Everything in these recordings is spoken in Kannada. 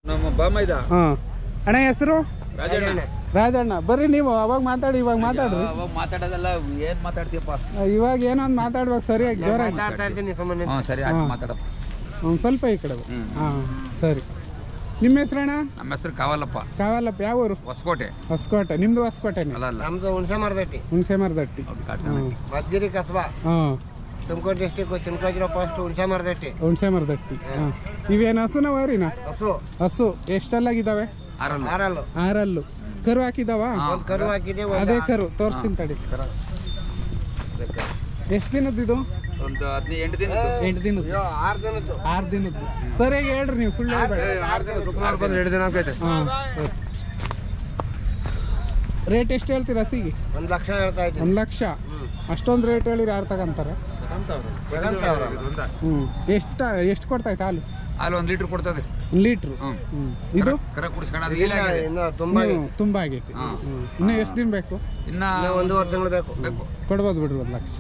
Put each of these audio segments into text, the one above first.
ನಮ್ಮ ಬಾಮೈದ ಹಾಂ ಅಣ್ಣ ಹೆಸರು ರಾಜಣ್ಣ ರಾಜಣ್ಣ ಬರ್ರಿ ನೀವು ಅವಾಗ ಮಾತಾಡಿ ಇವಾಗ ಮಾತಾಡ್ರಿ ಅವಾಗ ಮಾತಾಡೋದಲ್ಲ ಏನ್ ಮಾತಾಡ್ತೀಯಪ್ಪ ಇವಾಗ ಏನೋ ಒಂದು ಮಾತಾಡ್ಬೇಕು ಸರಿಯಾಗಿ ಜೋರಾಗಿ ಹ್ಞೂ ಸರಿ ಆಯ್ತು ಮಾತಾಡಪ್ಪ ಒಂದು ಸ್ವಲ್ಪ ಈ ಕಡೆ ಹ್ಮ್. ಹಾಂ ಸರಿ ನಿಮ್ಮ ಹೆಸರಣ್ಣ ನಮ್ಮ ಹೆಸರು ಕಾವಲ್ಲಪ್ಪ ಕಾವಲ್ಲಪ್ಪ ಯಾವ ಊರು ಹೊಸಕೋಟೆ ಹೊಸಕೋಟೆ ನಿಮ್ದು ಹೊಸಕೋಟೆನೇ ಅಲ್ಲ ಅಲ್ಲ ನಮ್ದು ಹುಣಸೆ ಮರದಟ್ಟಿ ಹುಣಸೆ ಮರದಟ್ಟಿ ಕಾಟನ. ಮದ್ಗಿರಿ ಕಸ್ಬಾ ಹಾಂ ತುಮಕೂರು ಡಿಸ್ಟಿಕ್ ಚಿನ್ಕೋಜಿರೋ ಫಸ್ಟ್ ಹುಣಸೆ ಮರದಟ್ಟಿ ಹುಣಸೆ ಮರದಟ್ಟಿ ಹಾಂ ಇವೇನು ಹಸುನ ವರಿನ ಹಸು ಹಸು ಎಷ್ಟೆಲ್ಲಾಗಿದ್ದಾವೆ ಆರಲ್ಲ ಆರಲ್ಲು ಆರಲ್ಲು ಕರು ಹಾಕಿದಾವ ಒಂದ್ ಕರು ಹಾಕಿದೆ ಅದೇ ಕರು ತೋರಿಸ್ತೀನಿ ತಡಿ ಎಷ್ಟು ದಿನದ್ದು ಇದು ಒಂದು ಹದಿನೈದು ಎಂಟು ದಿನ ಎಂಟು ದಿನದ್ದು ಆರು ದಿನದ್ದು ಆರು ದಿನದ್ದು ಸರಿಯಾಗಿ ಹೇಳ್ರಿ ನೀವು ಸುಳ್ಳು ಹೇಳ್ಬೇಡ ಆರು ದಿನ ಶುಕ್ರವಾರ ಬಂದು ಎರಡು ದಿನ ಆಗೈತೆ ಹಾಂ ರೇಟ್ ಎಷ್ಟು ಹೇಳ್ತೀರಾ ಹಸಿಗೆ ಒಂದ್ ಲಕ್ಷ ಹೇಳ್ತಾ ಇದ್ದೀನಿ ಒಂದು ಲಕ್ಷ ಅಷ್ಟೊಂದು ರೇಟ್ ಹೇಳಿರಿ ಯಾರು ತಗೊಂತಾರೆ ತಗಂತಾವ್ರ ಹ್ಞೂ ಎಷ್ಟು ಎಷ್ಟು ಕೊಡ್ತಾಯ್ತು ಹಾಲು ಅಲ್ಲಿ ಒಂದು ಲೀಟ್ರ್ ಕೊಡ್ತದೆ ಒಂದು ಲೀಟ್ರು ಹ್ಞೂ ಹ್ಞೂ ಇದು ಕರ ಕುಡಿಸ್ಕೊಳ್ಳೋದು ಇಲ್ಲ ಇನ್ನ ಇನ್ನು ತುಂಬಾ ಇನ್ನು ತುಂಬ ಆಗೈತಿ ಹಾಂ. ಹ್ಞೂ ಇನ್ನೂ ಎಷ್ಟು ದಿನ ಬೇಕು ಇನ್ನ ಇನ್ನು ಒಂದೂವರೆ ತಿಂಗಳು ಬೇಕು ಬೇಕು ಕೊಡ್ಬೋದು ಬಿಡ್ರಿ ಒಂದು ಲಕ್ಷ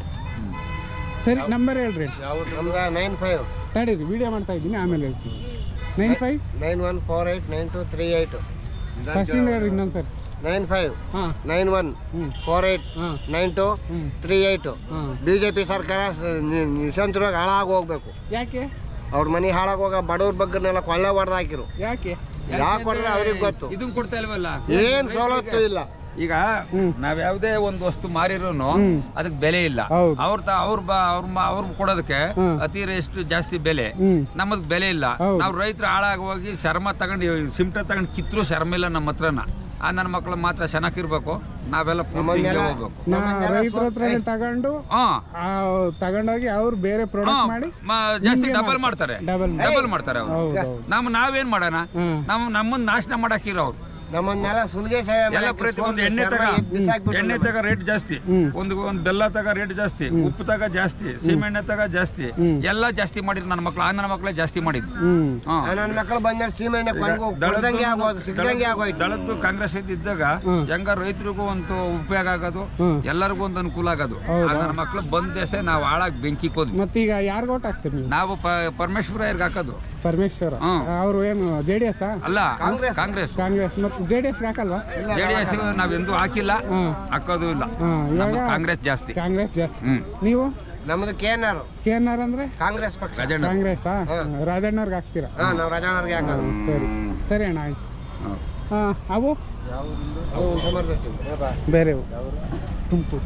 ಸರಿ ನಂಬರ್ ಹೇಳ್ರಿ ನಮ್ದು ನೈನ್ ಫೈವ್ ತಡೀರಿ ವಿಡಿಯೋ ಮಾಡ್ತಾ ಇದ್ದೀನಿ ಆಮೇಲೆ ಹೇಳ್ತೀನಿ nine five nine one four eight nine two three eight ಫಸ್ಟಿಂದ ಹೇಳ್ರಿ ಇನ್ನೊಂದು ಸರಿ ನೈನ್ ಫೈವ್ ಹಾಂ ನೈನ್ ಒನ್ ಹ್ಞೂ ಫೋರ್ ಏಯ್ಟ್ ಹಾಂ ನೈನ್ ಟು ಹ್ಞೂ ತ್ರೀ ಏಯ್ಟ್ ಹಾಂ ಬಿ ಜೆ ಪಿ ಸರ್ಕಾರ ನಿ- ನಿಶಾಂತವಾಗಿ ಹಾಳಾಗಿ ಹೋಗ್ಬೇಕು ಯಾಕೆ ಅವ್ರ ಮನೆ ಹಾಳಾಗಿ ಹೋಗ ಬಡವ್ರ ಬಗ್ಗರ್ನೆಲ್ಲ ಕೊಳ್ಳೆ ಹೊಡೆದು ಹಾಕಿರು ಯಾಕೆ ಯಾಕೆ ಹೊಡೆದ್ರೆ ಅವ್ರಿಗೆ ಗೊತ್ತು ಇದನ್ನ ಕೊಡ್ತಾ ಇಲ್ವಲ್ಲ ಏನ್ ಸವಲತ್ತು ಇಲ್ಲ ಈಗ ನಾವ್ ಯಾವ್ದೇ ಒಂದು ವಸ್ತು ಮಾರಿರೋನು ಹ್ಮ್. ಅದಕ್ಕೆ ಬೆಲೆ ಇಲ್ಲ ಹೌದು. ಅವ್ರ ತ- ಅವ್ರ ಬ ಅವ್ರ ಮ- ಅವ್ರ್ ಕೊಡೋದಕ್ಕೆ ಹ್ಮ್. ಅತಿ ಎಷ್ಟು ಜಾಸ್ತಿ ಬೆಲೆ ಹ್ಞೂ ನಮಗ್ ಬೆಲೆ ಇಲ್ಲ ಹೌದು. ನಾವು ರೈತರು ಹಾಳಾಗಿ ಹೋಗಿ ಶರ್ಮ ತಗೊಂಡು ಸಿಮ್ಟ ತಗೊಂಡು ಕಿತ್ರು ಶರ್ಮ ಇಲ್ಲ ನಮ್ಮ ಹತ್ರನ ಆ ನನ್ನ ಮಕ್ಳು ಮಾತ್ರ ಚೆನ್ನಾಗಿರ್ಬೇಕು ನಾವೆಲ್ಲ ಪೂರ್ತಿ ಹಿಂಗೆ ಹೋಗ್ಬೇಕು ನಾ ರೈತರ ಹತ್ರನೇ ತಗೊಂಡು ಹಾ ಆ, ತಗೊಂಡೋಗಿ ಅವ್ರು ಬೇರೆ ಪ್ರಾಡಕ್ಟ್ ಮಾಡಿ ಮ- ಜಾಸ್ತಿ ಡಬಲ್ ಮಾಡ್ತಾರೆ ಡಬಲ್ ಡಬಲ್ ಮಾಡ್ತಾರೆ ಅವ್ರು ಹೌದು ಹೌದು ನಮ್ ನಾವೇನ್ ಮಾಡೋಣ ಹ್ಮ್. ನಾವು ನಮ್ಮನ್ನ ನಾಶನ ಮಾಡಾಕಿರೋ ಅವ್ರು ನಮ್ಮನ್ನೆಲ್ಲ ಸುಲಿಗೆ ಎಲ್ಲ ಪ್ರತಿ ಒಂದು ಎಣ್ಣೆ ತಗ ಎಣ್ಣೆ ತಗ ರೇಟ್ ಜಾಸ್ತಿ ಹ್ಮ್. ಒಂದು ಒಂದು ಬೆಲ್ಲ ತಗ ರೇಟ್ ಜಾಸ್ತಿ ಉಪ್ಪು ತಗ ಜಾಸ್ತಿ ಸೀಮೆಣ್ಣೆ ತಗ ಜಾಸ್ತಿ ಎಲ್ಲ ಜಾಸ್ತಿ ಮಾಡಿದ್ರು ನನ್ನ ಮಕ್ಳು ಆ ನನ್ನ ಮಕ್ಳೇ ಜಾಸ್ತಿ ಮಾಡಿದ್ರು ಹ್ಮ್ ಹಾ. ನನ್ನ ಮಕ್ಕಳು ಬಂದ ಸೀಮೆಣ್ಣೆ ಕೊಂಡ್ಗು ಕುಡ್ದಂಗೆ ಆಗೋದು ಸಿಗ್ದಂಗೆ ಆಗೋಯ್ತು ದಳದ್ದು ಕಾಂಗ್ರೆಸ್ ಇದ್ದಾಗ ಹೆಂಗ ರೈತರಿಗೂ ಒಂದು ಉಪಯೋಗ ಆಗೋದು ಹ್ಮ್. ಎಲ್ಲರಿಗೂ ಒಂದು ಅನುಕೂಲ ಆಗೋದು ಆ ನನ್ನ ಮಕ್ಳು ಬಂದ ದೇಶ ನಾವು ಹಾಳಾಗಿ ಬೆಂಕಿ ಕೋದ್ವಿ ಮತ್ತೀಗ ಯಾರಿಗ ಓಟ್ ಹಾಕ್ತೀರಿ ನೀವು ನಾವು ಪ- ಪರಮೇಶ್ವರ ಇರ್ಗ್ ಹಾಕೋದು ಪರಮೇಶ್ವರ ಹ್ಮ್. ಅವರು ಏನು ಜೆ ಡಿ ಎಸ್ ಅಲ್ಲ ಕಾಂಗ್ರೆಸ್ ಕಾಂಗ್ರೆಸ್ ಮತ್ತು ಜೆ ಡಿ ಎಸ್ ಹಾಕಲ್ವಾ ಜೆ ಡಿ ಎಸ್ ನಾವೆಂದೂ ಹಾಕಿಲ್ಲ ಹಾಂ ಹಾಕೋದು ಇಲ್ಲ ಹಾಂ ನಮ್ಮ ಇವಾಗ ಕಾಂಗ್ರೆಸ್ ಜಾಸ್ತಿ ಕಾಂಗ್ರೆಸ್ ಜಾಸ್ತಿ ಹ್ಮ್ ನೀವು ನಮ್ದು K N R K N R ಅಂದ್ರೆ ಕಾಂಗ್ರೆಸ್ ಪಕ್ಷ ರಾಜಣ್ಣ ಕಾಂಗ್ರೆಸ್ಸಾ ರಾಜಣ್ಣವ್ರಿಗೆ ಹಾಕ್ತೀರಾ ಹಾ ನಾವು ರಾಜಣ್ಣವ್ರಿಗೆ ಹಾಕೋದು ಸರಿ ಸರಿ ಅಣ್ಣ ಆಯ್ತು ಹೌದು. ಹಾಂ ಅವು ಅದು ಉಂಟು ಮಾಡ್ಬೇಕು. ಬೇರೆ ತುಮಕೂರು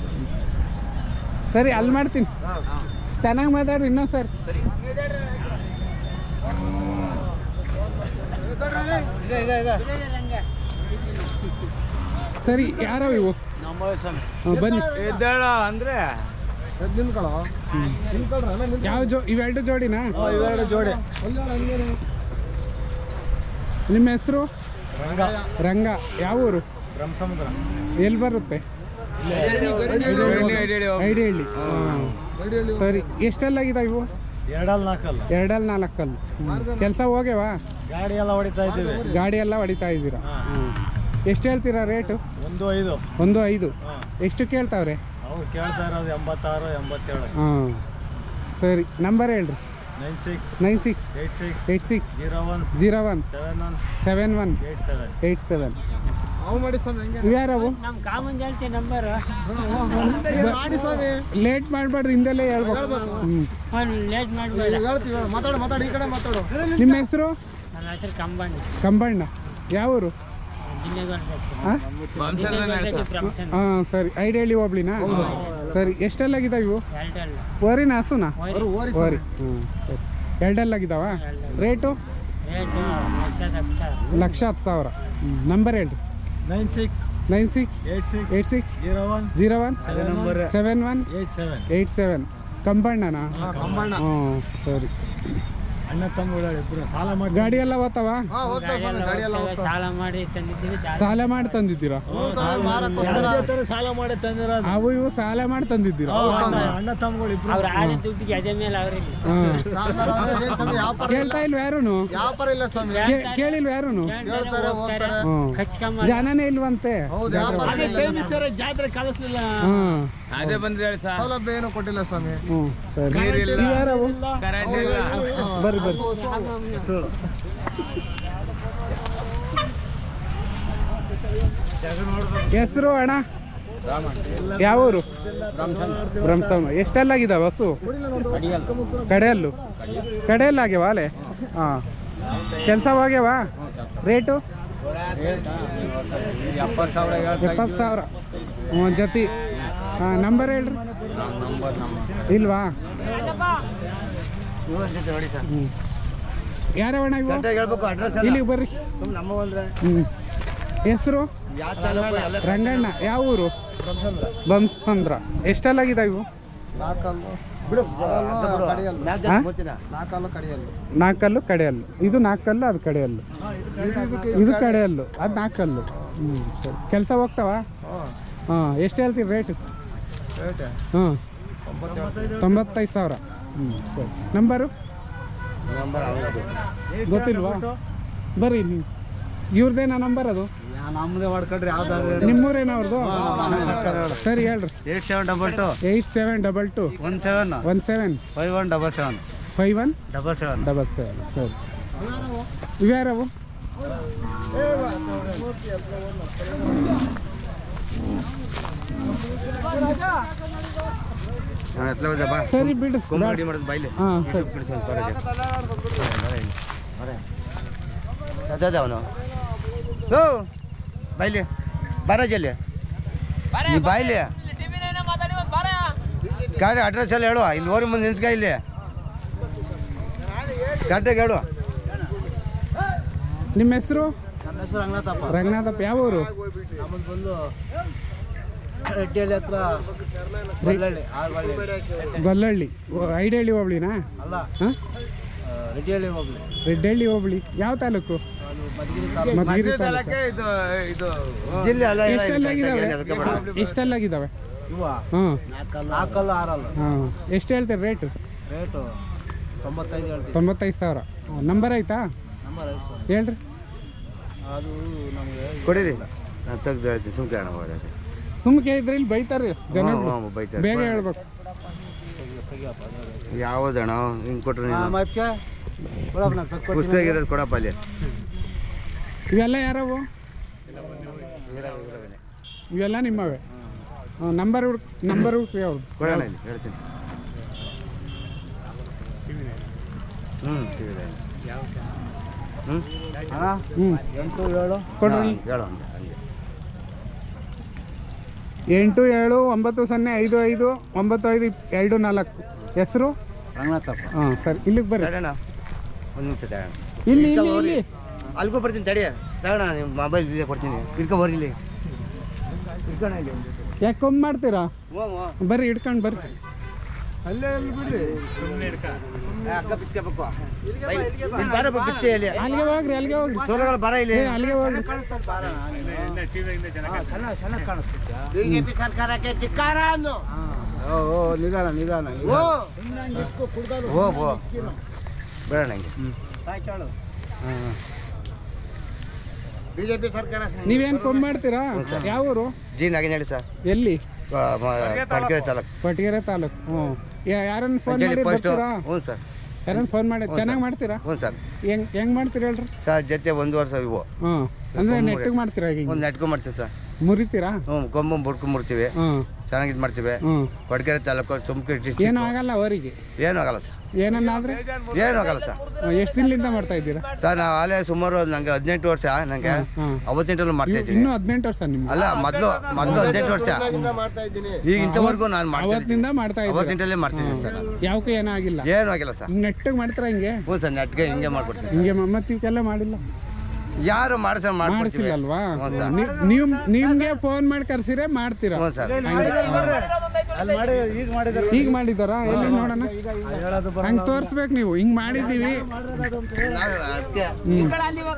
ಸರಿ ಅಲ್ಲಿ ಮಾಡ್ತೀನಿ ಹಾ. ಚೆನ್ನಾಗಿ ಮಾತಾಡ್ರಿ ಇನ್ನೊಂದು ಸರಿ ಸರಿ ಯಾರವ ಇವು ಹಾ, ಬನ್ನಿ ಅಂದ್ರೆ ಯಾವ ಜೋ ಇವೆರಡು ಜೋಡಿನಾ ಇವೆರಡು ಜೋಡಿ ನಿಮ್ಮ ಹೆಸರು ರಂಗ ಯಾವ ಊರು ಎಲ್ಲಿ ಬರುತ್ತೆ ಐಡಿಹಳ್ಳಿ ಹಾಂ ಸರಿ ಎಷ್ಟೆಲ್ಲಾಗಿದೆ ಇವು ಎರಡಲ್ಲಿ ನಾಲ್ಕಲ್ಲ ಎರಡಲ್ಲಿ ನಾಲ್ಕಲ್ಲಿ ಕೆಲಸ ಹೋಗ್ಯವಾ ಗಾಡಿ ಎಲ್ಲ ಹೊಡಿತಾ ಇದ್ದೀವಿ ಗಾಡಿ ಎಲ್ಲ ಹೊಡಿತಾ ಇದ್ದೀರಾ ಹ್ಮ್. ಎಷ್ಟು ಹೇಳ್ತೀರಾ ರೇಟು ಒಂದು ಐದು ಒಂದು ಐದು ಎಷ್ಟು ಕೇಳ್ತಾವ್ರೆ ಅವ್ರು ಕೇಳ್ತಾ ಇರೋದು ಎಂಬತ್ತಾರು ಎಂಬತ್ತೇಳು ಹಾಂ ಸರಿ ನಂಬರ್ ಹೇಳ್ರಿ nine six nine six eight six eight six zero one zero one seven one seven one eight seven eight seven ಇವ್ಯಾರವು ಲೇಟ್ ಮಾಡಬೇಡ್ರಿ ಹಿಂದೆಲ್ಲೇ ಹೇಳ್ಬೇಕು ಹ್ಞೂ ಲೇಟ್ ಮಾಡಬೇಡ ಮಾತಾಡು ಮಾತಾಡು ಈ ಕಡೆ ಮಾತಾಡು ನಿಮ್ಮ ಹೆಸರು ನನ್ನ ಹೆಸರು ಕಂಬಣ್ಣ ಕಂಬಣ್ಣ ಯಾವ ಊರು ಹಾಂ ಹಾಂ ಸರಿ ಐಡಿಯಲಿ ಹೋಬ್ಳಿನಾ ಸರಿ ಎಷ್ಟೆಲ್ಲಾಗಿದ್ದಾವೆ ಇವು ಎರಡಲ್ಲ ಓರಿನ ಹಸುನಾ ವೈರಿ ಓರಿ ಹ್ಞೂ ಸರಿ ಎರಡೆಲ್ಲಾಗಿದ್ದಾವ ರೇಟು ರೇಟು ಲಕ್ಷದ ಹತ್ತು ಲಕ್ಷ ಹತ್ತು ಸಾವಿರ ನಂಬರ್ ಹೇಳ್ರಿ nine six nine six eight six eight six zero one zero one seven number seven one eight seven eight seven ಕಂಬಣ್ಣನಾ ಕಂಬಣ್ಣ ಹ್ಞೂ ಸರಿ ಅಣ್ಣ ತಮ್ಮಗಳು ಇಬ್ರು ಸಾಲ ಮಾಡಿ ಗಾಡಿ ಎಲ್ಲ ಓದ್ತಾವ ಹಾ ಹೋಗ್ತಾ ಸ್ವಾಮಿ ಗಾಡಿ ಎಲ್ಲ ಸಾವಿರ ಸಾಲ ಮಾಡಿ ತಂದಿದ್ದೀವಿ ಸಾಲ ಸಾಲ ಮಾಡಿ ತಂದಿದ್ದೀರಾ ಯಾರ ಜೊತೆ ಸಾಲ ಮಾಡಿ ತಂದಿರೋದು ಅವು ಇವು ಸಾಲ ಮಾಡಿ ತಂದಿದ್ದೀರಾ ಅಣ್ಣ ಅಣ್ಣ ತಮ್ಮಗಳು ಇಬ್ರು ಅವ್ರ ಆದ ದುಡ್ಡಿಗೆ ಅದೇ ಮೇಲೆ ಅವ್ರಿಗೆ ಹಾಂ ಕೇಳ್ತಾ ಇಲ್ವ ಯಾರೂನು ವ್ಯಾಪಾರ ಇಲ್ಲ ಸ್ವಾಮಿ ಕೇ- ಕೇಳಿಲ್ವ ಯಾರೂನು ಹೇಳ್ತಾರೆ ಹೋಗ್ತಾರೆ ಹ್ಞೂ ಖರ್ಚ್ಕೊಂಬ ಜನನೇ ಇಲ್ವಂತೆ ಹೌದು ವ್ಯಾಪಾರ ಅದೇ ಟೈಮ್ ಸರ್ ಜಾತ್ರೆ ಕಳಿಸ್ಲಿಲ್ಲ ಹಾಂ ಅದೇ ಬಂದ್ರೆ ಸೌಲಭ್ಯ ಏನು ಕೊಟ್ಟಿಲ್ಲ ಸ್ವಾಮಿ ಹ್ಞೂ ಸರಿ ಇವ್ಯಾರವು ಬರ್ರಿ ಬರ್ರಿ ಹೆಸರು ಅಣ್ಣ ಯಾವ ಊರು ಬ್ರಹ್ಮಸವನ ಎಷ್ಟೆಲ್ಲಾಗಿದ್ದಾವೆ ಹಸು ಕಡೆಯಲ್ಲು ಕಡೆಯಲ್ಲ ಆಗ್ಯಾವ ಅಲೆ ಹಾಂ ಕೆಲಸವಾಗ್ಯಾವ ರೇಟು ಎಪ್ಪತ್ತು ಸಾವಿರ ಎಪ್ಪತ್ತು ಸಾವಿರ ಒಂದು ಜೊತೆ ಹಾಂ ನಂಬರ್ ಹೇಳ್ರಿ ಇಲ್ವಾ ನೋಡಿ ಸರ್ ಹ್ಞೂ ಯಾರವಣ್ಣ ಇವು ಕರೆಕ್ಟಾಗಿ ಹೇಳ್ಬೇಕು ಅಡ್ರೆಸ್ ಇಲ್ಲಿಗೆ ಬರ್ರಿ ಸುಮ್ಮನೆ ನಮ್ಮ ಅಂದ್ರೆ ಹ್ಞೂ ಹೆಸರು ಯಾವ ತಾಲೂಕು ಎಲ್ಲ ರಂಗಣ್ಣ ಯಾವ ಊರು ಬಂಸಂದ್ರ ಎಷ್ಟೆಲ್ಲಾಗಿದೆ ಇವು ನಾಲ್ಕಲ್ಲು ಬಿಡು ಹಾ? ನಾಲ್ಕಲ್ಲು ಕಡೆಯಲ್ಲು ನಾಲ್ಕಲ್ಲು ಕಡೆಯಲ್ಲು ಇದು ನಾಲ್ಕಲ್ಲು ಅದು ಕಡೆಯಲ್ಲು ಇದು ಕಡೆಯಲ್ಲು ಅದು ನಾಲ್ಕಲ್ಲು ಹ್ಞೂ ಸರಿ ಕೆಲಸ ಹೋಗ್ತಾವ ಹಾಂ ಎಷ್ಟು ಹೇಳ್ತೀರಿ ರೇಟ್ ಹಾಂ ತೊಂಬತ್ತೈದು ಸಾವಿರ ಹ್ಞೂ ಸರಿ ನಂಬರು ನಂಬರ್ ಹೌದು ಗೊತ್ತಿಲ್ವಾ ಬರ್ರಿ ನೀವು ಇವ್ರದ್ದೇನಾ ನಂಬರ್ ಅದು ನಮ್ಮದೇ ಮಾಡ್ಕೊಂಡ್ರೆ ಯಾವ್ದಾದ್ರು ನಿಮ್ಮೂರೇನ ಅವ್ರದ್ದು ಸರಿ ಹೇಳ್ರಿ eight seven double two eight seven double two one seven one seven five one double seven five one double seven double seven ಸರಿ ಇವ್ಯಾರವು ನಾನು ಎತ್ತಲ ಹೋದೆ ಬಾ ಸರಿ ಬಿಡು ಕೊಂಬು ರೆಡಿ ಮಾಡೋದು ಬಾಯ್ಲಿ ಹಾಂ ಸರಿ ಬಿಡಿಸೋದು ಅದ ಅವನು ಓ ಬಾಯ್ಲಿ ಬಾರಾಜಲ್ಲಿ ನೀ ಬಾಯ್ಲಿ ಗಾಡಿ ಅಡ್ರೆಸ್ ಎಲ್ಲ ಹೇಳು ಇಲ್ಲಿ ಓರಿ ಮುಂದೆ ನಿಂತ್ಕ ಇಲ್ಲಿ ಕರೆಕ್ಟಾಗಿ ಹೇಳು ನಿಮ್ಮ ಹೆಸರು ನನ್ನ ಹೆಸರು ರಂಗನಾಥಪ್ಪ ರಂಗನಾಥಪ್ಪ ಯಾವ ಊರು ನಮ್ಮದು ಬಂದು ರೆಡ್ಡಿಹಳ್ಳಿ ಹತ್ರ ಬಳ್ಳಳ್ಳಿ ಆಳ್ವಳ್ಳಿ ಗೊಲ್ಲಹಳ್ಳಿ ಓ, ಐಡಹಳ್ಳಿ ಹೋಬಳಿನಾ ಅಲ್ಲ ಹಾಂ ಆ, ರೆಡ್ಡಿಹಳ್ಳಿ ಹೋಗ್ಲಿ ರೆಡ್ಡಹಳ್ಳಿ ಹೋಬಳಿ ಯಾವ ತಾಲೂಕು ಅದು ಮಧುಗಿರಿ ತಾಲೂಕು ಮಧುಗಿರಿ ತಾಲೂಕು ಇದು ಇದು ಜಿಲ್ಲೆ ಅಲ್ಲ ಹೇಳು, ಎಷ್ಟೆಲ್ಲಾಗಿದ್ದಾವೆ ಇಲ್ಲಿ ಅದಕ್ಕೆ ಬೇಡ. ಎಷ್ಟೆಲ್ಲಾಗಿದ್ದಾವೆ ಇವ ಹಾಂ ನಾಲ್ಕಲ್ಲು ಆರಲ್ಲು ಹಾಂ ಎಷ್ಟು ಹೇಳ್ತೀರಿ ರೇಟು ರೇಟು ತೊಂಬತ್ತೈದು ಹೇಳ್ತೀವಿ ತೊಂಬತ್ತೈದು ಸಾವಿರ ನಂಬರ್ ಆಯ್ತಾ ನಂಬರ್ ಐದು ಸಾವಿರ ಹೇಳ್ರಿ ಅದು ನಮಗೆ ಕೊಡಿರಿ ನಾನು ತೆಗ್ದು ಹೇಳ್ತೀನಿ ಸುಮ್ಕೆ ಅಣ್ಣ ಹೋಗೋದು. ಸುಮ್ಕೆ ಇದ್ರೆ ಇಲ್ಲಿ ಬೈತಾರೆ ಜನ ಹ್ಞೂ, ಹ್ಞೂ, ಬೈತಾರೆ. ಬೇಗ ಹೇಳ್ಬೇಕು ಯಾವುದಣ್ಣ ಹಿಂಗೆ ಕೊಟ್ರೆ ನೀನು ಮತ್ತೆ ಕೊಡಪ್ಪ ನಾನು ತಕ್ಕೊಡ್ತೀನಿ ಪುಸ್ತಕ ಕೊಡಪ್ಪ ಅಲ್ಲಿ ಇವೆಲ್ಲ ಯಾರವು ಇವೆಲ್ಲ ನಿಮ್ಮವೇ ನಂಬರ್ ಹುಡುಕ್ ನಂಬರ್ ಹುಡುಕ್ರಿ ಅವ್ರು ಕೊಡೋಣ ಇಲ್ಲಿ ಹೇಳ್ತೀನಿ ಹ್ಞೂ ಹ್ಞೂ ಅಣ್ಣ ಹ್ಞೂ ಎಂಟು ಏಳು ಕೊಡ್ರಿ ಹೇಳು ಹಂಗೆ ಹಂಗೆ ಎಂಟು ಏಳು ಒಂಬತ್ತು ಸೊನ್ನೆ ಐದು ಐದು ಒಂಬತ್ತು ಐದು ಇಪ್- ಎರಡು ನಾಲ್ಕು ಹೆಸರು ರಂಗನಾಥಪ್ಪ ಹಾಂ ಸರಿ ಇಲ್ಲಿಗೆ ಬರ್ರಿ ತಡೆಯೋಣ ಒಂದು ನಿಮಿಷ ತಡೆಯೋಣ ಇಲ್ಲಿ ಇಲ್ಲಿ ಇಲ್ಲಿ ಅಲ್ಕೋ ಬರ್ತೀನಿ ತಡಿ ತಗೋಣ ನಿಮ್ಮ ಮೊಬೈಲ್ ಇಲ್ಲೇ ಕೊಡ್ತೀನಿ ಇಟ್ಕೊ ಬರ್ರಿ ಇಲ್ಲಿ ಇಟ್ಕೋಣ ಇಲ್ಲಿ ಯಾಕೆ ಕಮ್ಮಿ ಮಾಡ್ತೀರಾ ಹ್ಞೂ ಹ್ಞೂ ಬರ್ರಿ ಇಟ್ಕೊಂಡು ಬರ್ರಿ ಅಲ್ಲೇ ಎಲ್ಲಿ ಬಿಡ್ರಿ ಏ, ಅಕ್ಕ ಬಿಚ್ಕೋಬೇಕು ಇಲ್ಲಿ ಬಾರ ಬಿಚ್ಚೆ ಇಲ್ಲಿ ಅಲ್ಲಿಗೆ ಹೋಗ್ರಿ ಅಲ್ಲಿಗೆ ಹೋಗ್ರಿ ಸೋರಗಳು ಬರ ಇಲ್ಲಿ ಏ ಅಲ್ಲಿಗೆ ಹೋಗ್ರಿ ಚೆನ್ನಾಗಿ ಚೆನ್ನಾಗಿ ಕಾಣಿಸ್ತಿದ್ಯಾ ಬಿಜೆಪಿ ಸರ್ಕಾರಕ್ಕೆ ಚಿಕ್ಕಾರ ಅನ್ನು ಓ ಓ ನಿಧಾನ ನಿಧಾನ ಓ ಓ ಓ ಬೇಡ ನಂಗೆ ಬಿಜೆಪಿ ಸರ್ಕಾರ ನೀವೇನು ಕಮ್ಮಿ ಮಾಡ್ತೀರಾ ಯಾವ ಊರು ಜಿ ನಾಗಿನಹಳ್ಳಿ ಸರ್ ಎಲ್ಲಿ ಪಡ್ಕೆರೆ ತಾಲೂಕು ಕೊಟ್ಟಿಗೆರೆ ತಾಲೂಕು ಹ್ಞೂ ಯಾರನ್ನ ಫೋನ್ ಮಾಡಿ ಪೋಸ್ಟು ಬರ್ತೀರಾ ಹ್ಞೂ ಸರ್ ಯಾರನ್ನ ಫೋನ್ ಮಾಡಿ ಚೆನ್ನಾಗಿ ಮಾಡ್ತೀರಾ ಹ್ಞೂ ಸರ್ ಹೆಂಗ್ ಹೆಂಗ್ ಮಾಡ್ತೀರಾ ಹೇಳ್ರಿ ಸರ್ ಜೊತೆ ಒಂದೂವರೆ ಸಾವಿರ ಇವು ಹಾಂ ಅಂದ್ರೆ ನೆಟ್ಟಿಗೆ ಮಾಡ್ತೀರಾ ಈಗ ಒಂದು ನೆಟ್ಕೊ ಮಾಡ್ತೀವಿ ಸರ್ ಮುರಿತೀರಾ ಹ್ಞೂ ಕೊಂಬು ಬುಡ್ಕೊಂಬಿಡ್ತೀವಿ ಹಾಂ ಚೆನ್ನಾಗಿ ಇದು ಮಾಡ್ತೀವಿ ಹ್ಞೂ ಕೊಡ್ಕೆರೆ ತಾಲೂಕು ತುಮಕೂರು ಡಿಸ್ಟಿಕ್ ಏನೂ ಆಗಲ್ಲ ಅವರಿಗೆ ಏನೂ ಆಗಲ್ಲ ಸರ್ ಏನನ್ನಾದ್ರೆ ಏನೂ ಆಗಲ್ಲ ಸರ್ ಎಷ್ಟು ದಿನದಿಂದ ಮಾಡ್ತಾ ಇದ್ದೀರಾ ಸರ್ ನಾವು ಅಲ್ಲೇ ಸುಮಾರು ನಂಗೆ ಹದಿನೆಂಟು ವರ್ಷ ನಂಗೆ ಹಾಂ ಅವತ್ತೆಂಟಲ್ಲೂ ಮಾಡ್ತಾ ಇದ್ದೀನಿ ಇನ್ನೂ ಹದಿನೆಂಟು ವರ್ಷ ನಿಮ್ಮ ಅಲ್ಲ ಮೊದಲು ಮೊದಲು ಹದಿನೆಂಟು ವರ್ಷ ಈಗ ಇಂಥವರೆಗೂ ನಾನು ಮಾಡ್ತಾ ಇದ್ದೀನಿ ಅವತ್ತಿನಿಂದ ಮಾಡ್ತಾ ಇದ್ದೀರಾ ಅವತ್ತಿಂಟಲ್ಲೇ ಮಾಡ್ತಿದ್ದೀನಿ ಸರ್ ನಾನು ಯಾವಕ್ಕೆ ಏನೂ ಆಗಿಲ್ಲ ಏನೂ ಆಗಿಲ್ಲ ಸರ್ ಹಿಂಗೆ ನೆಟ್ಟಿಗೆ ಮಾಡ್ತೀರಾ ಹಿಂಗೆ ಹ್ಞೂ ಸರ್ ನೆಟ್ಗೆ ಹಿಂಗೆ ಮಾಡ್ಕೊಡ್ತೀನಿ ಹಿಂಗೆ ಮತ್ತೆ ಇವಕ್ಕೆಲ್ಲ ಮಾಡಿಲ್ಲ ಯಾರು ಮಾಡ್ಸ ಮಾಡ್ಕೊಡ್ತೀವಿ ಮಾಡಿಸಿಲ್ಲ ಅಲ್ವಾ ಹ್ಞೂ ಸರ್ ನೀವ್- ನೀವು ನಿಮ್ಗೆ ಫೋನ್ ಮಾಡಿ ಕರ್ಸಿರೆ ಮಾಡ್ತೀರಾ ಹ್ಞೂ ಸರ್ ಅಲ್ಲಿ ಮಾಡಿ ಈಗ ಮಾಡಿದ್ರೆ ಈಗ ಮಾಡಿದಾರಾ ಎಲ್ಲಿ ನೋಡೋಣ ಹೇಳೋದು ಹಂಗೆ ತೋರಿಸ್ಬೇಕು ನೀವು ಹಿಂಗೆ ಮಾಡಿದ್ದೀವಿ ನಾವು ಅದಕ್ಕೆ ಹ್ಮ್.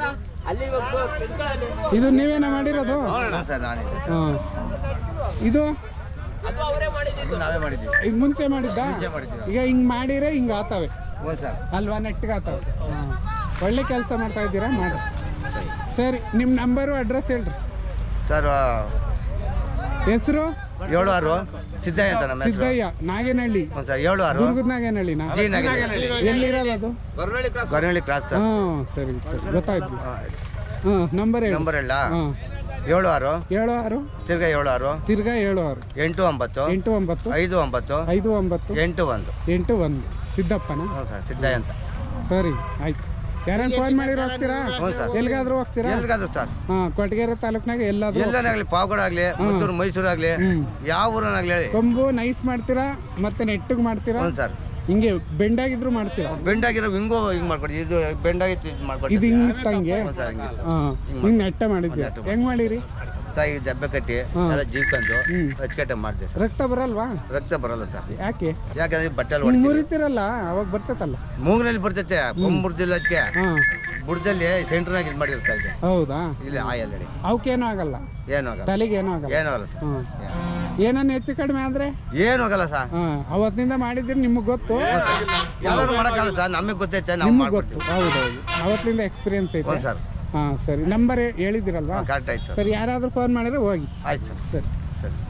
ಇದು ನೀವೇನ ಮಾಡಿರೋದು ಹ್ಞೂ ಸರ್ ನಾನಿದ್ದೆ ಹಾಂ ಇದು ಇದು ನಾವೇ ಮಾಡಿದ್ದೀವಿ ಈಗ ಮುಂಚೆ ಮಾಡಿದ್ದ ಮುಂಚೆ ಮಾಡಿದ್ದೀವಿ. ಈಗ ಹಿಂಗೆ ಮಾಡಿದ್ರೆ ಹಿಂಗೆ ಆತವೆ ಹ್ಞೂ ಸರ್ ಅಲ್ವಾ ನೆಟ್ಟಿಗೆ ಆತವೆ ಹಾಂ ಒಳ್ಳೆ ಕೆಲಸ ಮಾಡ್ತಾ ಇದ್ದೀರಾ ಮಾಡಿ ಸರಿ ನಿಮ್ಮ ನಂಬರು ಅಡ್ರೆಸ್ ಹೇಳ್ರಿ ಸರ್ ಹೆಸರು ಏಳು ಆರು ಸಿದ್ದಯ್ಯ ಅಂತ ನಮ್ಮ ಹೆಸರು ಸಿದ್ದಯ್ಯ ನಾಗೇನಹಳ್ಳಿ ಹ್ಞೂ ಸರ್ ಏಳು ಆರು ದುರ್ಗದ ನಾಗೇನಹಳ್ಳಿನಾ ಜಿ ನಾಗಿನಹಳ್ಳಿ ಎಲ್ಲಿರೋದು ಅದು ಗೊರವಳ್ಳಿ ಕ್ರಾಸ್ ಸರ್ ಹಾಂ ಸರಿ ಸರಿ ಗೊತ್ತಾಯ್ತು ಹಾಂ. ಹಾಂ ನಂಬರ್ ಹೇಳಿ ನಂಬರ್ ಹೇಳ ಹಾಂ ಏಳು ಆರು ಏಳು ಆರು ತಿರ್ಗಾ ಏಳು ಆರು ತಿರ್ಗಾ ಏಳು ಆರು ಎಂಟು ಒಂಬತ್ತು ಎಂಟು ಒಂಬತ್ತು ಐದು ಒಂಬತ್ತು ಐದು ಒಂಬತ್ತು ಎಂಟು ಒಂದು ಎಂಟು ಒಂದು ಸಿದ್ದಪ್ಪನ ಹ್ಞೂ ಸರ್ ಸಿದ್ದಯ್ಯ ಅಂತ ಸರಿ ಆಯ್ತು ಯಾರನ್ನ ಫೋನ್ ಮಾಡಿರೋ ಹೋಗ್ತೀರಾ ಹ್ಞೂ ಸರ್ ಎಲ್ಲಿಗಾದ್ರೂ ಹೋಗ್ತೀರಾ ಎಲ್ಗಾದ್ರು ಸರ್ ಹಾಂ ಕೊಟ್ಟಗೆರೆ ತಾಲೂಕ್ನಾಗ ಎಲ್ಲಾದ್ರೂ ಎಲ್ಲನಾಗ್ಲಿ ಪಾವಗಡ ಆಗ್ಲಿ ಮದ್ದೂರು ಮೈಸೂರು ಆಗ್ಲಿ ಹ್ಮ್. ಯಾವ ಊರನ್ನಾಗ್ಲಿ ಹೇಳಿ ಕೊಂಬು ನೈಸ್ ಮಾಡ್ತೀರಾ ಮತ್ತೆ ನೆಟ್ಟಿಗೆ ಮಾಡ್ತೀರಾ ಹ್ಞೂ ಸರ್ ಹಿಂಗೆ ಬೆಂಡಾಗಿದ್ರು ಮಾಡ್ತೀರಾ ಬೆಂಡಾಗಿರೋ ಹಿಂಗೂ ಹಿಂಗ್ ಮಾಡ್ಕೊಡಿ ಇದು ಬೆಂಡಾಗಿತ್ತು ಇದು ಇದು ಮಾಡ್ಕೊಡಿ ಹಿಂಗಿತ್ತ ಹಂಗೆ ಹ್ಞೂ ಸರ್ ಹಿಂಗಿತ್ತು ಹಾಂ ಹಿಂಗೆ ನೆಟ್ಟ ಮಾಡಿದ್ಯಾ ನೆಟ್ಟ ಹೆಂಗ್ ಮಾಡಿರಿ ಸರ್ ಈಗ ಜಬ್ಬೆ ಕಟ್ಟಿ ಹ್ಮ್. ಎಲ್ಲ ಜೀವ್ಕೊಂಡು ಹ್ಮ್. ಅಚ್ಚುಕಟ್ಟೆ ಮಾಡ್ದೆ ಸರ್ ರಕ್ತ ಬರಲ್ವಾ ರಕ್ತ ಬರಲ್ಲ ಸರ್ ಯಾಕೆ ಯಾಕಂದ್ರೆ ಬಟ್ಟೆಲ್ ಹಿಂಗ್ ಹೊಡಿತೀವಿ ಮುರಿತೀರಲ್ಲ ಅವಾಗ ಬರ್ತೈತಲ್ಲ ಮೂಗ್ನಲ್ಲಿ ಬರ್ತೈತೆ ಕೊಂಬುರ್ದಿಲ್ಲಕ್ಕೆ ಹಾಂ ಬುಡ್ದಲ್ಲಿ ಸೆಂಟ್ರ್ನಾಗ ಇದು ಮಾಡಿದ್ರು ಸರ್ ಇದು ಹೌದಾ ಇಲ್ಲಿ ಆಯಲ್ ಹೇಳಿ ಅವಕ್ಕೇನೂ ಆಗಲ್ಲ ಏನು ಆಗಲ್ಲ ತಲೆಗೆ ಏನೂ ಆಗಲ್ಲ ಏನು ಆಗಲ್ಲ ಸರ್ ಹಾಂ ಏನನ್ನ ಹೆಚ್ಚು ಕಡಿಮೆ ಆದ್ರೆ ಏನು ಆಗಲ್ಲ ಸರ್ ಹಾಂ ಅವತ್ತಿನಿಂದ ಮಾಡಿದ್ರೆ ನಿಮಗೆ ಗೊತ್ತು ಎಲ್ಲರೂ ಮಾಡಕ್ಕಾಗಲ್ಲ ಸರ್ ನಮಗೆ ಗೊತ್ತೈತೆ ನಾವು ನಿಮಗೆ ಗೊತ್ತು ಮಾಡ್ಕೊಡ್ತೀವಿ ಹೌದೌದು ಅವತ್ತಿನಿಂದ ಎಕ್ಸ್ಪೀರಿಯನ್ಸ್ ಐತೆ ಹ್ಞೂ ಸರ್ ಹಾಂ ಸರಿ ನಂಬರ್ ಹೇಳಿದಿರಲ್ವಾ ಕರೆಕ್ಟ್ ಆಯ್ತು ಸರ್ ಸರಿ ಯಾರಾದರೂ ಫೋನ್ ಮಾಡಿದ್ರೆ ಹೋಗಿ ಆಯ್ತು ಸರ್ ಸರಿ ಸರಿ